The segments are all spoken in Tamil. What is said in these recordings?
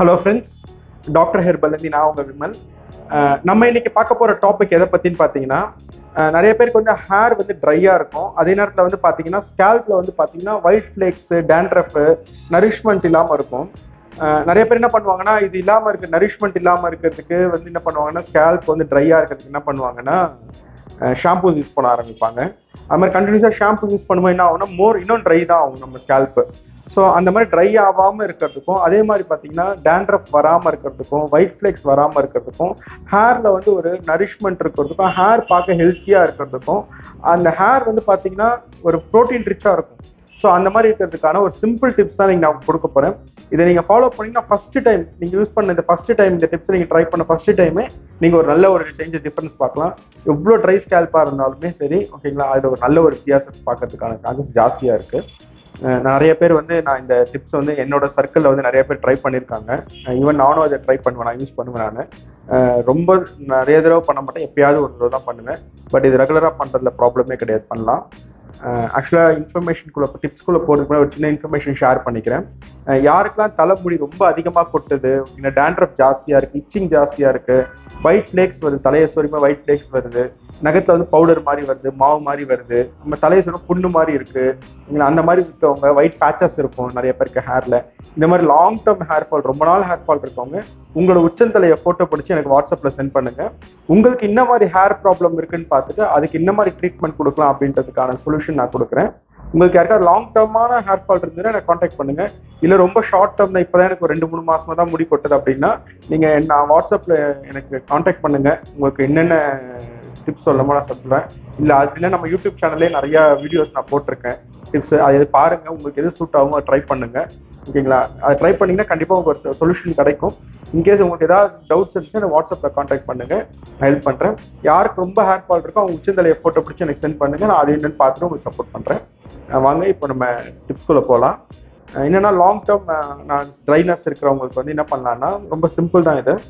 ஹலோ ஃப்ரெண்ட்ஸ் டாக்டர் ஹெர்பல்லேருந்து நான் உங்கள் விமல் அஹ் நம்ம இன்னைக்கு பார்க்க போகிற டாபிக் எதை பற்றின்னு பார்த்தீங்கன்னா அஹ் நிறைய பேருக்கு வந்து ஹேர் வந்து ட்ரையாக இருக்கும் அதே நேரத்தில் வந்து பார்த்தீங்கன்னா ஸ்கேல்பில் வந்து பார்த்தீங்கன்னா ஒயிட் ஃப்ளேக்ஸு டேண்ட்ரஃபு நரிஷ்மெண்ட் இல்லாமல் இருக்கும் அஹ் நிறைய பேர் என்ன பண்ணுவாங்கன்னா இது இல்லாமல் இருக்கு நரிஷ்மெண்ட் இல்லாமல் இருக்கிறதுக்கு வந்து என்ன பண்ணுவாங்கன்னா ஸ்கேல்ப் வந்து ட்ரையாக இருக்கிறதுக்கு என்ன பண்ணுவாங்கன்னா ஷாம்பூஸ் யூஸ் பண்ண ஆரம்பிப்பாங்க அது மாதிரி கண்டினியூஸாக ஷாம்பு யூஸ் பண்ணும்போது என்ன ஆகும்னா மோர் இன்னும் ட்ரை தான் ஆகும் நம்ம ஸ்கேல்ப்பு ஸோ அந்த மாதிரி ட்ரை ஆகாமல் இருக்கிறதுக்கும் அதே மாதிரி பார்த்தீங்கன்னா டேண்ட்ரஃப் வராமல் இருக்கிறதுக்கும் ஒயிட் ஃப்ளேக்ஸ் வராமல் இருக்கிறதுக்கும் ஹேரில் வந்து ஒரு நரிஷ்மெண்ட் இருக்கிறதுக்கும் ஹேர் பார்க்க ஹெல்த்தியாக இருக்கிறதுக்கும் அந்த ஹேர் வந்து பார்த்தீங்கன்னா ஒரு ப்ரோட்டீன் ரிச்சாக இருக்கும் ஸோ அந்த மாதிரி இருக்கிறதுக்கான ஒரு சிம்பிள் டிப்ஸ் தான் நீங்கள் நான் கொடுக்க போகிறேன் இதை நீங்கள் ஃபாலோ பண்ணீங்கன்னா ஃபர்ஸ்ட் டைம் நீங்கள் யூஸ் பண்ண இந்த ஃபர்ஸ்ட் டைம் இந்த டிப்ஸ் நீங்கள் ட்ரை பண்ண ஃபர்ஸ்ட் டைமே நீங்கள் ஒரு நல்ல ஒரு சேஞ்ச் டிஃபரன்ஸ் பார்க்கலாம் எவ்வளோ ட்ரை ஸ்கேல்பாக இருந்தாலுமே சரி ஓகேங்களா அதில் ஒரு நல்ல ஒரு வித்தியாசத்தை பார்க்கறதுக்கான சான்சஸ் ஜாஸ்தியாக இருக்குது நிறைய பேர் வந்து நான் இந்த டிப்ஸ் வந்து என்னோட சர்க்கிளில் வந்து நிறைய பேர் ட்ரை பண்ணியிருக்காங்க ஈவன் நானும் அதை ட்ரை பண்ணுவேன் நான் யூஸ் பண்ணுவேன் நான் ரொம்ப நிறைய தடவை பண்ண மாட்டேன் எப்பயாவது ஒரு தடவை தான் பண்ணுவேன் பட் இது ரெகுலராக பண்ணுறதுல ப்ராப்ளமே கிடையாது பண்ணலாம் ஆக்சுவலாக இன்ஃபர்மேஷனுக்குள்ள டிப்ஸ்குள்ளே போகிறதுக்கு ஒரு சின்ன இன்ஃபர்மேஷன் ஷேர் பண்ணிக்கிறேன் அஹ் யாருக்கெல்லாம் தலைமுடி ரொம்ப அதிகமாக கொட்டுது இல்லை டேண்ட்ரஃப் ஜாஸ்தியாக இருக்குது இச்சிங் ஜாஸ்தியாக இருக்குது ஒயிட் ஃப்ளேக்ஸ் வருது தலையை சொரிமா ஒயிட் ஃப்ளேக்ஸ் வருது நகத்தில் வந்து பவுடர் மாதிரி வருது மாவு மாதிரி வருது நம்ம தலையை சொன்ன புண்ணு மாதிரி இருக்கு இல்லை அந்த மாதிரி இருக்கவங்க ஒயிட் பேச்சஸ் இருக்கும் நிறைய பேருக்கு ஹேர்ல இந்த மாதிரி லாங் டேர்ம் ஹேர் ஃபால் ரொம்ப நாள் ஹேர் ஃபால் இருக்கவங்க உங்களோட உச்சந்தலையை ஃபோட்டோ பிடிச்சி எனக்கு வாட்ஸ்அப்பில் சென்ட் பண்ணுங்க உங்களுக்கு என்ன மாதிரி ஹேர் ப்ராப்ளம் இருக்குன்னு பார்த்துட்டு அதுக்கு என்ன மாதிரி ட்ரீட்மெண்ட் கொடுக்கலாம் அப்படின்றதுக்கான சொல்யூஷன் நான் கொடுக்குறேன் உங்களுக்கு யாருக்காவது லாங் டேர்மான ஹேர் ஃபால் இருந்ததுன்னா எனக்கு காண்டாக்ட் பண்ணுங்க இல்லை ரொம்ப ஷார்ட் டேர்ம் தான் இப்போதான் எனக்கு ஒரு ரெண்டு மூணு மாசமா தான் முடி கொட்டது அப்படின்னா நீங்க நான் வாட்ஸ்அப்ல எனக்கு காண்டாக்ட் பண்ணுங்க உங்களுக்கு என்னென்ன டிப்ஸ் சொல்லணுமோ நான் சொல்றேன் இல்லை அது இல்லை நம்ம யூடியூப் சேனல்லே நிறைய வீடியோஸ் நான் போட்டிருக்கேன் டிப்ஸ் அதை பாருங்க உங்களுக்கு எது சூட் ஆகும் ட்ரை பண்ணுங்க ஓகேங்களா அதை ட்ரை பண்ணீங்கன்னா கண்டிப்பாக உங்களுக்கு ஒரு சொல்யூஷன் கிடைக்கும் இன்கேஸ் உங்களுக்கு ஏதாவது டவுட்ஸ் இருந்துச்சுன்னா வாட்ஸ்அப்பில் காண்டாக்ட் பண்ணுங்க நான் ஹெல்ப் பண்ணுறேன் யாருக்கு ரொம்ப ஹேர் ஃபால் இருக்கோ அவங்க உச்சந்தலையை ஃபோட்டோ பிடிச்சி எனக்கு சென்ட் பண்ணுங்க நான் அது என்னன்னு பார்த்துட்டு உங்களுக்கு சப்போர்ட் பண்ணுறேன் வாங்க இப்போ நம்ம டிப்ஸ்குள்ளே போகலாம் என்னன்னா லாங் டேர்ம் நான் ட்ரைனஸ் இருக்கிறவங்களுக்கு வந்து என்ன பண்ணலாம்னா ரொம்ப சிம்பிள் தான் இது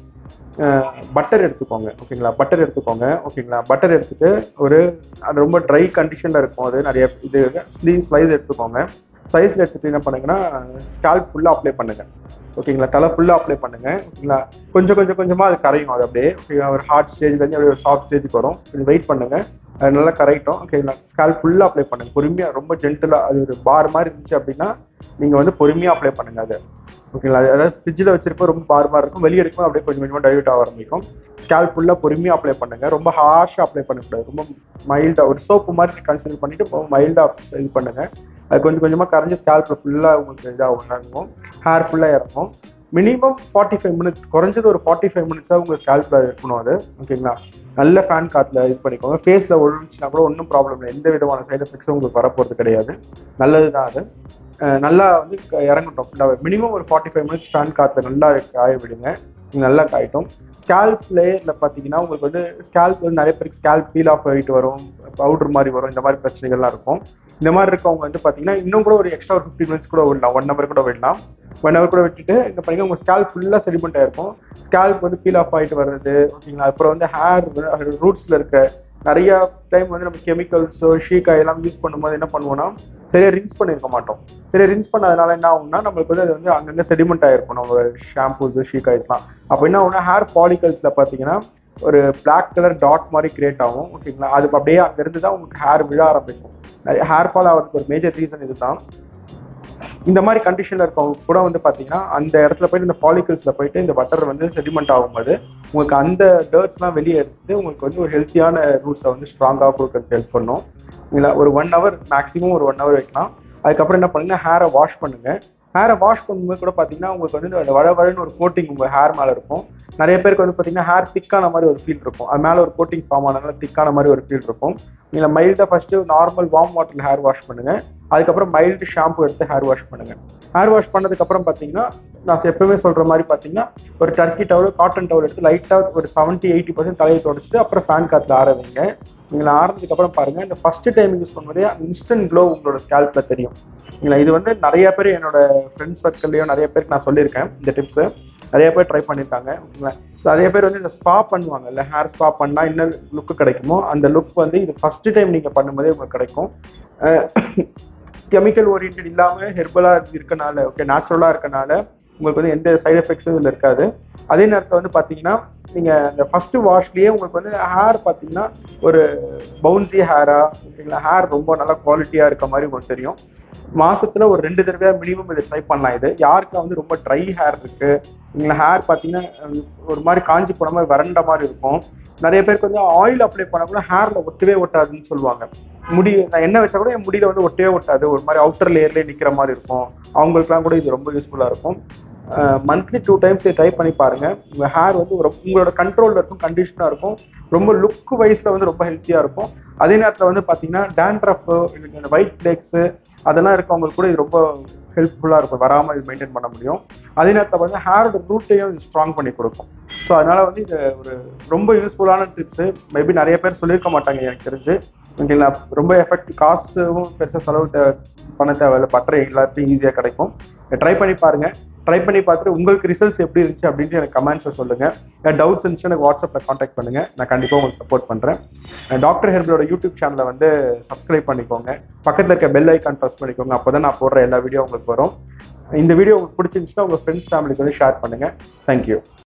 பட்டர் எடுத்துக்கோங்க ஓகேங்களா பட்டர் எடுத்துக்கோங்க ஓகேங்களா பட்டர் எடுத்துட்டு ஒரு அது ரொம்ப ட்ரை கண்டிஷனில் இருக்கும் அது நிறைய இது ஸ்லீவ் ஸ்லைஸ் எடுத்துக்கோங்க சைஸில் எடுத்துட்டு என்ன பண்ணுங்கன்னா ஸ்கால்ப் ஃபுல்லாக அப்ளை பண்ணுங்க ஓகேங்களா தலை ஃபுல்லாக அப்ளை பண்ணுங்க ஓகேங்களா கொஞ்சம் கொஞ்சம் கொஞ்சமாக அது கரையும் அது அப்படியே ஓகேங்களா ஒரு ஹார்ட் ஸ்டேஜ்லேருந்து அப்படியே ஒரு சாஃப்ட் ஸ்டேஜுக்கு வரும் கொஞ்சம் வெயிட் பண்ணுங்க அது நல்லா கரைட்டும் ஓகேங்களா ஸ்கால்ப் ஃபுல்லாக அப்ளை பண்ணுங்க பொறுமையாக ரொம்ப ஜென்டலாக அது ஒரு பார் மாதிரி இருந்துச்சு அப்படின்னா நீங்கள் வந்து பொறுமையாக அப்ளை பண்ணுங்க அதை ஓகேங்களா அதாவது ஃப்ரிட்ஜில் வச்சிருப்போ ரொம்ப பார் மாதிரி இருக்கும் வெளியே எடுக்கும் அப்படியே கொஞ்சம் கொஞ்சமாக டைவர்ட் ஆக ஆரம்பிக்கும் ஸ்கேல்ப் ஃபுல்லாக பொறுமையாக அப்ளை பண்ணுங்க ரொம்ப ஹார்ஷாக அப்ளை பண்ணக்கூடாது ரொம்ப மைல்டாக ஒரு சோப்பு மாதிரி கன்சிடர் பண்ணிட்டு ரொம்ப மைல்டாக இது பண்ணுங்க அது கொஞ்சம் கொஞ்சமாக கரைஞ்சி ஸ்கேல்பில் ஃபுல்லாக உங்களுக்கு இதாக இறங்கும் ஹேர் ஃபுல்லாக இறங்கும் மினிமம் ஃபார்ட்டி ஃபைவ் மினிட்ஸ் குறைஞ்சது ஒரு ஃபார்ட்டி ஃபைவ் மினிட்ஸாக உங்கள் ஸ்கேல்பில் இருக்கணும் அது ஓகேங்களா நல்ல ஃபேன் காற்றுல இது பண்ணிக்கோங்க ஃபேஸில் ஒழுங்குச்சுன்னா கூட ஒன்றும் ப்ராப்ளம் இல்லை எந்த விதமான சைடு எஃபெக்ட்ஸும் உங்களுக்கு வரப்போகிறது கிடையாது நல்லது தான் அது நல்லா வந்து இறங்கட்டும் ஃபுல்லாக மினிமம் ஒரு ஃபார்ட்டி ஃபைவ் மினிட்ஸ் ஃபேன் காற்று நல்லா காய விடுங்க நல்லா காயட்டும் ஸ்கேல்ப் லேயரில் பார்த்தீங்கன்னா உங்களுக்கு வந்து ஸ்கேல்ப் வந்து நிறைய பேருக்கு ஸ்கேல்ப் ஃபீல் ஆஃப் ஆகிட்டு வரும் பவுடர் மாதிரி வரும் இந்த மாதிரி பிரச்சனைகள்லாம் இருக்கும் இந்த மாதிரி இருக்கவங்க வந்து பார்த்தீங்கன்னா இன்னும் கூட ஒரு எக்ஸ்ட்ரா ஒரு ஃபிஃப்டி மினிட்ஸ் கூட விடலாம் ஒன் ஹவர் கூட விடலாம் ஒன் ஹவர் கூட விட்டுட்டு இந்த பண்ணி உங்கள் ஸ்கேல்ப் ஃபுல்லாக செடிமெண்ட் ஆயிருக்கும் ஸ்கேல்ப் வந்து ஃபீல் ஆஃப் ஆகிட்டு வர்றது ஓகேங்களா அப்புறம் வந்து ஹேர் ரூட்ஸில் இருக்க நிறைய டைம் வந்து நம்ம கெமிக்கல்ஸோ ஷீக்கா எல்லாம் யூஸ் பண்ணும்போது என்ன பண்ணுவோம்னா சரியா ரின்ஸ் பண்ணியிருக்க மாட்டோம் சரியா ரின்ஸ் பண்ணதுனால என்ன ஆகும்னா நம்மளுக்கு வந்து அது வந்து அங்கங்கே செடிமெண்ட் ஆயிருக்கும் நம்ம ஷாம்பூஸ் ஷீக்காய்ஸ்லாம் அப்போ என்ன ஆகும்னா ஹேர் ஃபாலிகல்ஸில் பார்த்தீங்கன்னா ஒரு பிளாக் கலர் டாட் மாதிரி கிரியேட் ஆகும் ஓகேங்களா அது அப்படியே அங்கேருந்து தான் உங்களுக்கு ஹேர் விழ ஆரம்பிக்கும் நிறைய ஹேர் ஃபால் ஆகிறதுக்கு ஒரு மேஜர் ரீசன் இதுதான் இந்த மாதிரி கண்டிஷனில் இருக்கவங்க கூட வந்து பார்த்தீங்கன்னா அந்த இடத்துல போயிட்டு இந்த ஃபாலிகல்ஸில் போயிட்டு இந்த பட்டர் வந்து செடிமெண்ட் ஆகும்போது உங்களுக்கு அந்த டர்ட்ஸ்லாம் வெளியே எடுத்து உங்களுக்கு வந்து ஒரு ஹெல்த்தியான ரூட்ஸை வந்து ஸ்ட்ராங்காக கொடுக்கறதுக்கு ஹெல்ப் பண்ணும் இல்லை ஒரு ஒன் ஹவர் மேக்ஸிமம் ஒரு ஒன் ஹவர் வைக்கலாம் அதுக்கப்புறம் என்ன பண்ணுங்க ஹேரை வாஷ் பண்ணுங்க ஹேரை வாஷ் பண்ணும்போது கூட பார்த்தீங்கன்னா உங்களுக்கு வந்து அந்த வழ வழன்னு ஒரு கோட்டிங் உங்கள் ஹேர் மேலே இருக்கும் நிறைய பேருக்கு வந்து பார்த்தீங்கன்னா ஹேர் திக்கான மாதிரி ஒரு ஃபீல் இருக்கும் அது மேலே ஒரு கோட்டிங் ஃபார்ம் ஆனதுனால திக்கான மாதிரி ஒரு ஃபீல் இருக்கும் நீங்கள் மைல்டாக ஃபஸ்ட்டு நார்மல் வார்ம் வாட்டரில் ஹேர் வாஷ் பண்ணுங்க அதுக்கப்புறம் மைல்டு ஷாம்பு எடுத்து ஹேர் வாஷ் பண்ணுங்க ஹேர் வாஷ் பண்ணதுக்கப்புறம் பார்த்தீங்கன்னா நான் எப்பவுமே சொல்கிற மாதிரி பார்த்தீங்கன்னா ஒரு டர்க்கி டவல் காட்டன் டவல் எடுத்து லைட்டாக ஒரு செவன்ட்டி எயிட்டி பர்சன்ட் தலையை தொடச்சிட்டு அப்புறம் ஃபேன் காற்றுல ஆற வைங்க நீங்கள் ஆறுனதுக்கு அப்புறம் பாருங்கள் இந்த ஃபர்ஸ்ட் டைம் யூஸ் பண்ணும்போதே இன்ஸ்டன்ட் க்ளோ உங்களோட ஸ்கேல்பில் தெரியும் இல்லை இது வந்து நிறைய பேர் என்னோட ஃப்ரெண்ட்ஸ் சர்க்கிள்லையும் நிறைய பேருக்கு நான் சொல்லியிருக்கேன் இந்த டிப்ஸு நிறைய பேர் ட்ரை பண்ணியிருக்காங்க ஓகேங்களா ஸோ நிறைய பேர் வந்து இந்த ஸ்பா பண்ணுவாங்க இல்லை ஹேர் ஸ்பா பண்ணால் என்ன லுக்கு கிடைக்குமோ அந்த லுக் வந்து இது ஃபர்ஸ்ட் டைம் நீங்கள் பண்ணும்போதே உங்களுக்கு கிடைக்கும் கெமிக்கல் ஓரியன்ட் இல்லாமல் ஹெர்பலாக இருக்கனால ஓகே நேச்சுரலாக இருக்கனால உங்களுக்கு வந்து எந்த சைடு எஃபெக்ட்ஸும் இதில் இருக்காது அதே நேரத்தில் வந்து பார்த்தீங்கன்னா நீங்கள் இந்த ஃபஸ்ட்டு வாஷ்லேயே உங்களுக்கு வந்து ஹேர் பார்த்தீங்கன்னா ஒரு பவுன்சி ஹேராக ஓகேங்களா ஹேர் ரொம்ப நல்லா குவாலிட்டியாக இருக்க மாதிரி உங்களுக்கு தெரியும் மாசத்துல ஒரு ரெண்டு தடவையா மினிமம் இதை ட்ரை பண்ணலாம் இது யாருக்கெல்லாம் வந்து ரொம்ப ட்ரை ஹேர் இருக்கு நீங்கள ஹேர் பார்த்தீங்கன்னா ஹம், ஒரு மாதிரி காஞ்சி போன மாதிரி வறண்ட மாதிரி இருக்கும் நிறைய பேருக்கு வந்து ஆயில் அப்ளை பண்ணா கூட ஹேர்ல ஒட்டவே ஒட்டாதுன்னு சொல்லுவாங்க முடி நான் என்ன வச்சா கூட என் முடியில வந்து ஒட்டவே ஒட்டாது ஒரு மாதிரி அவுட்டர் லேயர்லேயே நிக்கிற மாதிரி இருக்கும் அவங்களுக்குலாம் கூட இது ரொம்ப யூஸ்ஃபுல்லா இருக்கும் மந்த்லி டூ டைம்ஸ் ட்ரை பண்ணி பாருங்க உங்க ஹேர் வந்து ஒரு- உங்களோட கண்ட்ரோல்ல இருக்கும் கண்டிஷனா இருக்கும் ரொம்ப லுக் வைஸ்ல வந்து ரொம்ப ஹெல்த்தியா இருக்கும் அதே நேரத்தில் வந்து பார்த்தீங்கன்னா டேண்ட்ரஃப் இந்த ஒயிட் ஃபிளேக்ஸு அதெல்லாம் இருக்கவங்களுக்கு கூட இது ரொம்ப ஹெல்ப்ஃபுல்லாக இருக்கும் வராமல் இது மெயின்டைன் பண்ண முடியும் அதே நேரத்தில் வந்து ஹேரோட ரூட்டையும் ஸ்ட்ராங் பண்ணி கொடுக்கும் ஸோ அதனால வந்து இது ஒரு ரொம்ப யூஸ்ஃபுல்லான டிப்ஸு மேபி நிறைய பேர் சொல்லியிருக்க மாட்டாங்க எனக்கு தெரிஞ்சு ஓகேங்களா ரொம்ப எஃபெக்ட் காசும் பெருசாக செலவு தே- பண்ண தேவையில்ல பட்டர் எல்லாத்தையும் ஈஸியாக கிடைக்கும் ட்ரை பண்ணி பாருங்க ட்ரை பண்ணி பார்த்துட்டு உங்களுக்கு ரிசல்ட்ஸ் எப்படி இருந்துச்சு அப்படின்ட்டு எனக்கு கமெண்ட்ஸை சொல்லுங்க டவுட்ஸ் இருந்துச்சு எனக்கு வாட்ஸ்அப்பில் காண்டாக்ட் பண்ணுங்க நான் கண்டிப்பாக உங்களுக்கு சப்போர்ட் பண்ணுறேன் டாக்டர் ஹெர்பலோட யூடியூப் சேனலை வந்து சப்ஸ்கிரைப் பண்ணிக்கோங்க பக்கத்தில் இருக்க பெல் ஐக்கான் ப்ரெஸ் பண்ணிக்கோங்க அப்போ தான் நான் போடுற எல்லா வீடியோ உங்களுக்கு வரும் இந்த வீடியோ உங்களுக்கு பிடிச்சிருந்துச்சுன்னா உங்கள் ஃப்ரெண்ட்ஸ் ஃபேமிலிக்கு வந்து ஷேர் பண்ணுங்க தேங்க்யூ